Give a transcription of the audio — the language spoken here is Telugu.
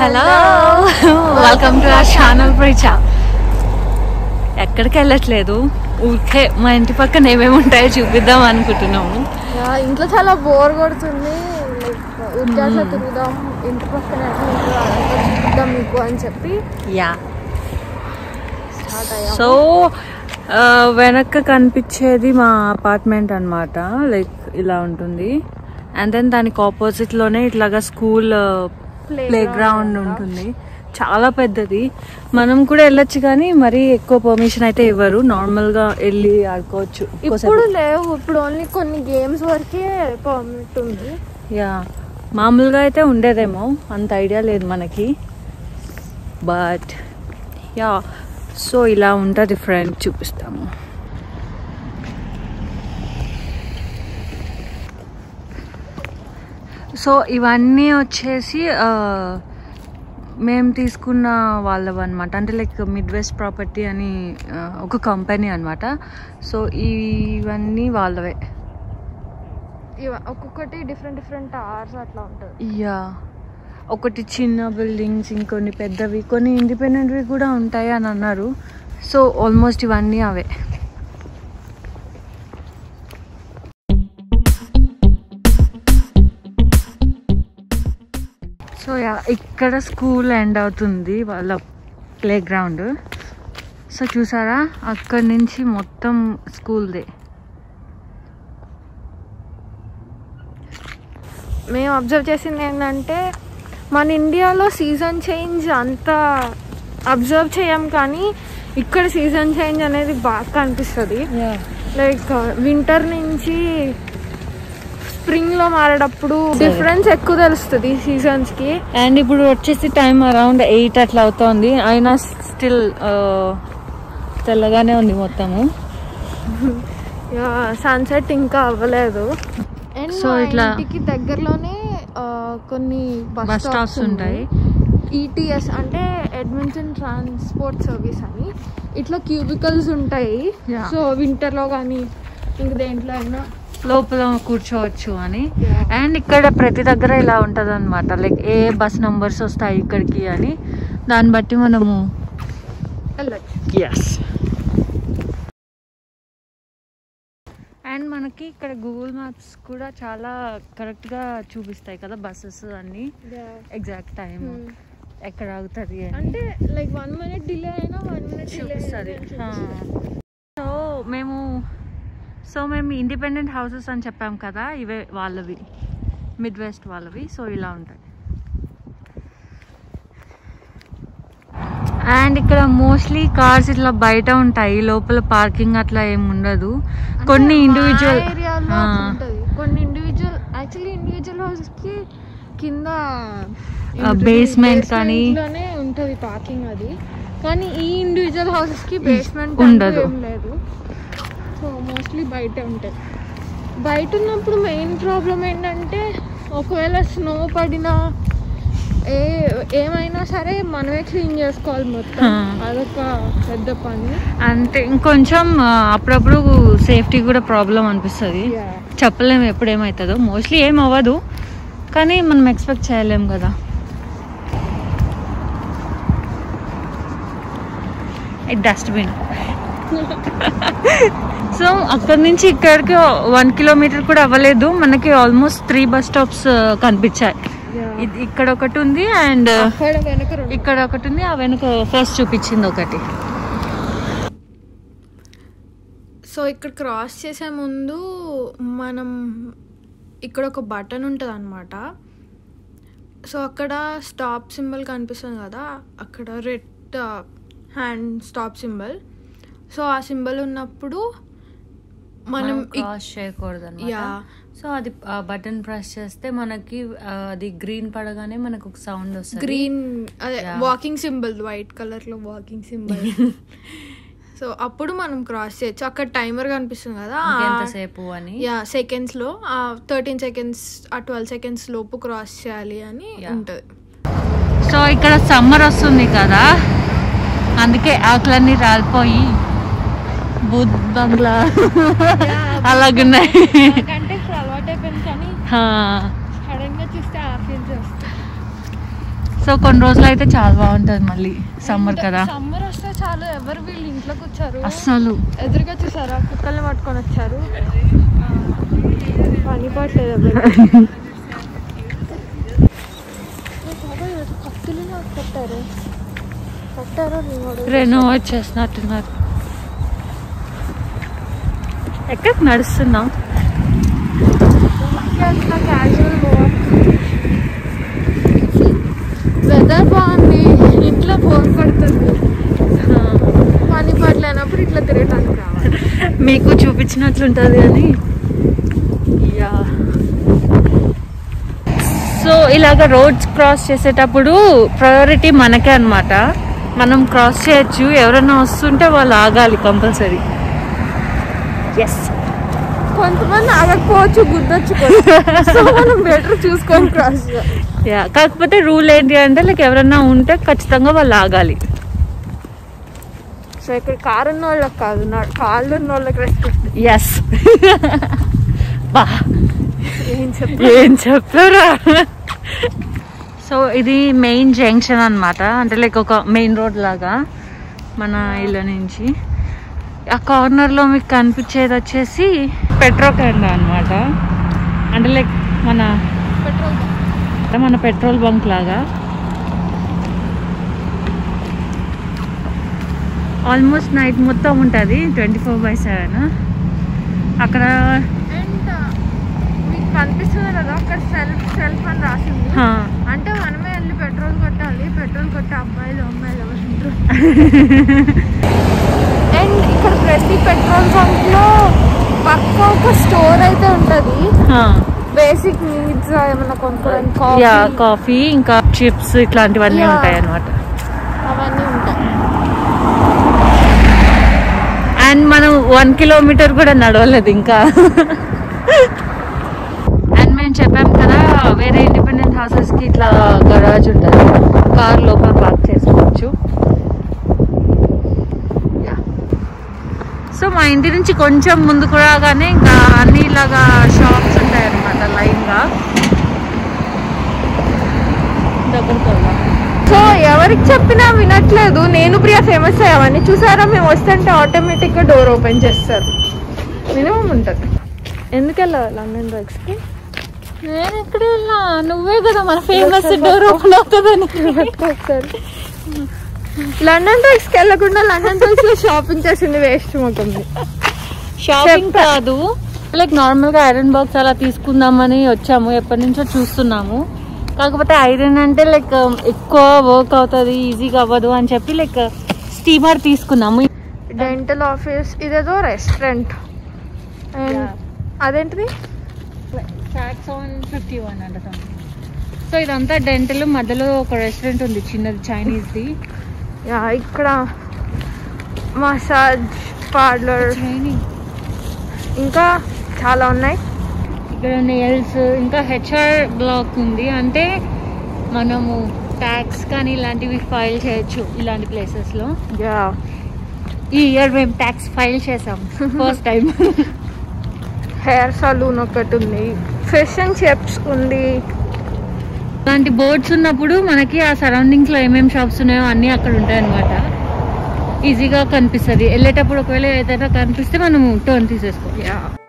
Hello welcome to our channel ప్రిచా ఎక్కడికి వెళ్ళట్లేదు ఊరికే మా ఇంటి పక్కన ఏమేమి ఉంటాయో చూపిద్దాం అనుకుంటున్నాము యా, ఇంట్లో చాలా బోర్ కొడుతుంది లైక్ ఊరికే అట్లా తిరుగుదాం ఇంటి పక్కన ఎట్లా ఉంటుందో అదంతా చూపిద్దాం మీకు అని చెప్పి యా స్టార్ట్ అయ్యాం సో వెనక్కి కనిపించేది మా అపార్ట్మెంట్ అన్నమాట లైక్ ఇలా ఉంటుంది అండ్ దెన్ దానికి ఆపోజిట్ లోనే ఇట్లాగా స్కూల్ ప్లే గ్రౌండ్ ఉంటుంది చాలా పెద్దది మనం కూడా వెళ్ళొచ్చు కానీ మరీ ఎక్కువ పర్మిషన్ అయితే ఇవ్వరు నార్మల్ గా వెళ్ళి ఆడుకోవచ్చు ఇప్పుడు లేవు ఇప్పుడు ఓన్లీ కొన్ని గేమ్స్ వరకే పర్మిట్ ఉంది యా మామూలుగా అయితే ఉండేదేమో అంత ఐడియా లేదు మనకి బట్ యా సో ఇలా ఉంటుంది ఫ్రెండ్ చూపిస్తాము సో ఇవన్నీ వచ్చేసి ఆ, మేము తీసుకున్న వాళ్ళవి అనమాట అంటే లైక్ మిడ్ వెస్ట్ ప్రాపర్టీ అని ఆ, ఒక కంపెనీ అనమాట సో ఇవన్నీ వాళ్ళవే ఇవ- ఒక్కొక్కటి డిఫరెంట్ డిఫరెంట్ అవర్స్ అట్లా ఉంటుంది యా ఒకటి చిన్న బిల్డింగ్స్ ఇంకొన్ని పెద్దవి కొన్ని ఇండిపెండెంట్వి కూడా ఉంటాయి అని అన్నారు సో ఆల్మోస్ట్ ఇవన్నీ అవే సో యా ఇక్కడ స్కూల్ ఎండ్ అవుతుంది వాళ్ళ ప్లే గ్రౌండ్ సో చూసారా అక్కడి నుంచి మొత్తం స్కూల్దే మేము అబ్జర్వ్ చేసింది ఏంటంటే మన ఇండియాలో సీజన్ చేంజ్ అంత అబ్జర్వ్ చేయం కానీ ఇక్కడ సీజన్ చేంజ్ అనేది బాగా కనిపిస్తుంది లైక్ వింటర్ నుంచి స్ప్రింగ్ లో మారేటప్పుడు డిఫరెన్స్ ఎక్కువ తెలుస్తుంది సీజన్స్ కి అండ్ ఇప్పుడు వచ్చేసి టైం అరౌండ్ ఎయిట్ అట్లా అవుతోంది అయినా స్టిల్ తెల్లగానే ఉంది మొత్తము సన్సెట్ ఇంకా అవ్వలేదు అండ్ So, మా ఇట్లా- ఇంటికి దగ్గరలోనే ఆ, కొన్ని బస్ బస్ స్టాప్స్ ఉంటాయి ఈటీఎస్ అంటే అడ్మింటన్ ట్రాన్స్పోర్ట్ సర్వీస్ అని ఇట్లా క్యూబికల్స్ ఉంటాయి Yeah. సో వింటర్ లో కానీ ఇంక దేంట్లో అయినా లోపల కూర్చోవచ్చు అని Yeah. అండ్ ఇక్కడ ప్రతి దగ్గర ఇలా ఉంటది అనమాట లైక్ ఏ బస్ నంబర్స్ వస్తాయి ఇక్కడికి అని దాన్ని బట్టి మనము వెళ్ళచ్చు ఎస్ అండ్ మనకి ఇక్కడ గూగుల్ మ్యాప్స్ కూడా చాలా కరెక్ట్గా చూపిస్తాయి కదా బస్సెస్ అన్ని ఎగ్జాక్ట్ టైం ఎక్కడ ఆగుతుంది అని అంటే లైక్ వన్ మినిట్ డిలే అయినా వన్ మినిట్ చూపిస్తుంది సో మేము సో మేము ఇండిపెండెంట్ హౌసెస్ అని చెప్పాం కదా ఇవే వాళ్ళవి మిడ్ వెస్ట్ వాళ్ళవి సో ఇలా ఉంటాయి అండ్ ఇక్కడ మోస్ట్లీ కార్స్ ఇట్లా బయట ఉంటాయి లోపల పార్కింగ్ అట్లా ఏమి ఉండదు కొన్ని ఇండివిజువల్ ఏరియాలో ఉంటుంది కొన్ని ఇండివిజువల్ యాక్చువల్లీ ఇండివిజువల్ హౌసెస్ కి కింద basement కానీ- లోనే ఉంటది పార్కింగ్ అది కానీ ఈ ఇండివిజువల్ హౌసెస్ కి బేస్మెంట్ ఉండదు. ఏం లేదు సో మోస్ట్లీ బయటే ఉంటాయి బయట ఉన్నప్పుడు మెయిన్ ప్రాబ్లం ఏంటంటే ఒకవేళ స్నో పడినా ఏ ఏమైనా సరే మనమే క్లీన్ చేసుకోవాలి మొత్తం ఆ. అదొక పెద్ద పని అంటే ఇంకొంచెం ఆ, అప్పుడప్పుడు సేఫ్టీ కూడా ప్రాబ్లం అనిపిస్తుంది Yeah. చెప్పలేము ఎప్పుడు ఏమవుతుందో మోస్ట్లీ ఏం అవ్వదు కానీ మనం ఎక్స్పెక్ట్ చేయలేం కదా డస్ట్బిన్ సో అక్కడ నుంచి ఇక్కడికి వన్ కిలోమీటర్ కూడా అవ్వలేదు మనకి ఆల్మోస్ట్ త్రీ బస్ స్టాప్స్ కనిపించాయి ఇది ఇక్కడ ఒకటి ఉంది అండ్ అక్కడ వెనక రెండు ఇక్కడ ఒకటి ఉంది ఆ వెనుక ఫస్ట్ చూపించింది ఒకటి సో ఇక్కడ క్రాస్ చేసే ముందు మనం ఇక్కడ ఒక బటన్ ఉంటుంది అనమాట సో అక్కడ స్టాప్ సింబల్ కనిపిస్తుంది కదా అక్కడ red hand stop symbol so ఆ సింబల్ ఉన్నప్పుడు మనం ఇక్- క్రాస్ చేయకూడదు యా సో అది బటన్ ప్రెస్ చేస్తే మనకి ఆ, అది గ్రీన్ పడగానే మనకు ఒక సౌండ్ వస్తుంది గ్రీన్ అదే Yeah. Walking symbol white colour లో వాకింగ్ సింబల్ సో అప్పుడు మనం క్రాస్ చేయొచ్చు అక్కడ టైమర్ కనిపిస్తుంది కదా ఆ- ఎంతసేపు అని యా సెకండ్స్ లో ఆ థర్టీన్ సెకండ్స్ ఆ ట్వెల్వ్ సెకండ్స్ లోపు క్రాస్ చేయాలి అని Yeah. ఉంటది సో ఇక్కడ సమ్మర్ వస్తుంది కదా అందుకే ఆకులన్నీ రాలిపోయి బుద్ధ్ బంగ్లా అలాగున్నాయి అంటే ఇప్పుడు అలవాటు అయిపోయింది కానీ హా. సడన్ గా చూస్తే ఆ ఫీల్స్ వస్తాయి సో కొన్ని రోజులు అయితే చాలా బాగుంటుంది మళ్ళీ సమ్మర్ కదా సమ్మర్ వస్తే చాలు ఎవరు వీళ్ళు ఇంట్లో కూర్చారు అస్సలు ఎదురుగా చూసారా కుక్కల్ని పట్టుకొని వచ్చారు పని పట్టలేదు ఎవరికి. ఏ బాబోయ్, ఈరోజు కత్తులు నాకు కట్టారు కట్టారో నేను రెనోవేట్ చేసినట్టున్నారు ఎక్కడ నడుస్తున్నాం క్యాజువల్ వెదర్ బాగుంది ఇంట్లో బోర్ పడుతుంది పని పడలేనప్పుడు ఇట్లా తిరగటానికి రావాలి మీకు చూపించినట్లుంటుంది కానీ యా సో ఇలాగ రోడ్స్ క్రాస్ చేసేటప్పుడు ప్రయారిటీ మనకే అన్నమాట మనం క్రాస్ చేయొచ్చు ఎవరైనా వస్తుంటే వాళ్ళు ఆగాలి కంపల్సరీ ఎస్ కొంతమంది ఆగకపోవచ్చు గుద్దొచ్చు కూడా. సో మనం బెటర్ చూసుకొని క్రాస్ యా కాకపోతే రూల్ ఏంటి అంటే లైక్ ఎవరైనా ఉంటే ఖచ్చితంగా వాళ్ళు ఆగాలి సో ఇక్కడ కారు ఉన్న వాళ్ళకి కాదు నా- కాళ్ళు ఉన్న వాళ్ళకి రెస్పెక్ట్ ఎస్ బా ఏం చెప్ప ఏం చెప్పారా సో ఇది మెయిన్ జంక్షన్ అన్నమాట అంటే లైక్ ఒక మెయిన్ రోడ్ లాగా మన ఇల్లు నుంచి ఆ కార్నర్లో మీకు కనిపించేది వచ్చేసి పెట్రోకెండా అన్నమాట అంటే లైక్ మన పెట్రోల్ మన పెట్రోల్ బంక్ లాగా ఆల్మోస్ట్ నైట్ మొత్తం ఉంటుంది ట్వంటీ ఫోర్ బై సెవెన్ అక్కడ అండ్ మీకు కనిపిస్తుంది కదా అక్కడ సెల్ఫ్ సెల్ఫ్ అని రాసింది హా, అంటే మనమే వెళ్ళి పెట్రోల్ కొట్టాలి పెట్రోల్ కొట్టే అబ్బాయిలు అమ్మాయిలు ఎవరు ఉంటారు అండ్ ఇక్కడ ప్రతి పెట్రోల్ బంక్ లో పక్క ఒక స్టోర్ అయితే ఉంటది హా. బేసిక్ నీడ్స్ ఏమైనా కొనుక్కోవడానికి యా కాఫీ కాఫీ ఇంకా చిప్స్ ఇట్లాంటివన్నీ Yeah. ఉంటాయి అన్నమాట అవన్నీ ఉంటాయి అండ్ మనం వన్ కిలోమీటర్ కూడా నడవలేదు ఇంకా అండ్ మేము చెప్పాం కదా వేరే ఇండిపెండెంట్ హౌసెస్ కి ఇట్లా గరాజ్ ఉంటుంది కార్ లోపల పార్క్ చేసుకోవచ్చు సో మా ఇంటి నుంచి కొంచెం ముందుకు రాగానే ఇంకా అన్ని ఇలాగా షాప్స్ ఉంటాయి అనమాట లైన్ గా దగ్గరకు వెళ్దాం సో ఎవరికి చెప్పినా వినట్లేదు నేను ప్రియా ఫేమస్ అయ్యామని చూసారా మేము వస్తుంటే ఆటోమేటిక్ గా డోర్ ఓపెన్ చేస్తారు మినిమం ఉంటుంది ఎందుకు వెళ్ళాలి లండన్ డ్రగ్స్ కి నేను ఎక్కడ వెళ్ళా నువ్వే కదా మన ఫేమస్ డోర్ ఓపెన్ అవుతుందని ఒకసారి లండన్ డ్రగ్స్ కి వెళ్ళకుండా లండన్ డ్రగ్స్ లో షాపింగ్ చేసింది వేస్ట్ మొత్తం షాపింగ్ కాదు లైక్ నార్మల్ గా ఐరన్ బాక్స్ అలా తీసుకుందామని వచ్చాము ఎప్పటి నుంచో చూస్తున్నాము కాకపోతే ఐరన్ అంటే లైక్ ఎక్కువ వర్క్ అవుతుంది ఈజీగా అవ్వదు అని చెప్పి లైక్ స్టీమర్ తీసుకున్నాము డెంటల్ ఆఫీస్ ఇదేదో రెస్టారెంట్ అండ్ అదేంటిది ఫిఫ్టీ వన్ అంట సో ఇదంతా డెంటల్ మధ్యలో ఒక రెస్టారెంట్ ఉంది చిన్నది చైనీస్ది యా ఇక్కడ మసాజ్ పార్లర్ ఇంకా చాలా ఉన్నాయి ఇక్కడ నెయిల్స్ ఇంకా హెచ్ఆర్ బ్లాక్ ఉంది అంటే మనము ట్యాక్స్ కానీ ఇలాంటివి ఫైల్ చేయొచ్చు ఇలాంటి ప్లేసెస్లో యా ఈ ఇయర్ మేము ట్యాక్స్ ఫైల్ చేసాం ఫస్ట్ టైం హెయిర్ సలూన్ ఒకటి ఉంది ఫిష్ అండ్ చిప్స్ ఉంది అలాంటి బోర్డ్స్ ఉన్నప్పుడు మనకి ఆ సరౌండింగ్స్ లో ఏమేమి షాప్స్ ఉన్నాయో అన్నీ అక్కడ ఉంటాయి అనమాట ఈజీగా కనిపిస్తుంది వెళ్ళేటప్పుడు ఒకవేళ ఏదైనా కనిపిస్తే మనము టర్న్ తీసేసుకోవాలి యా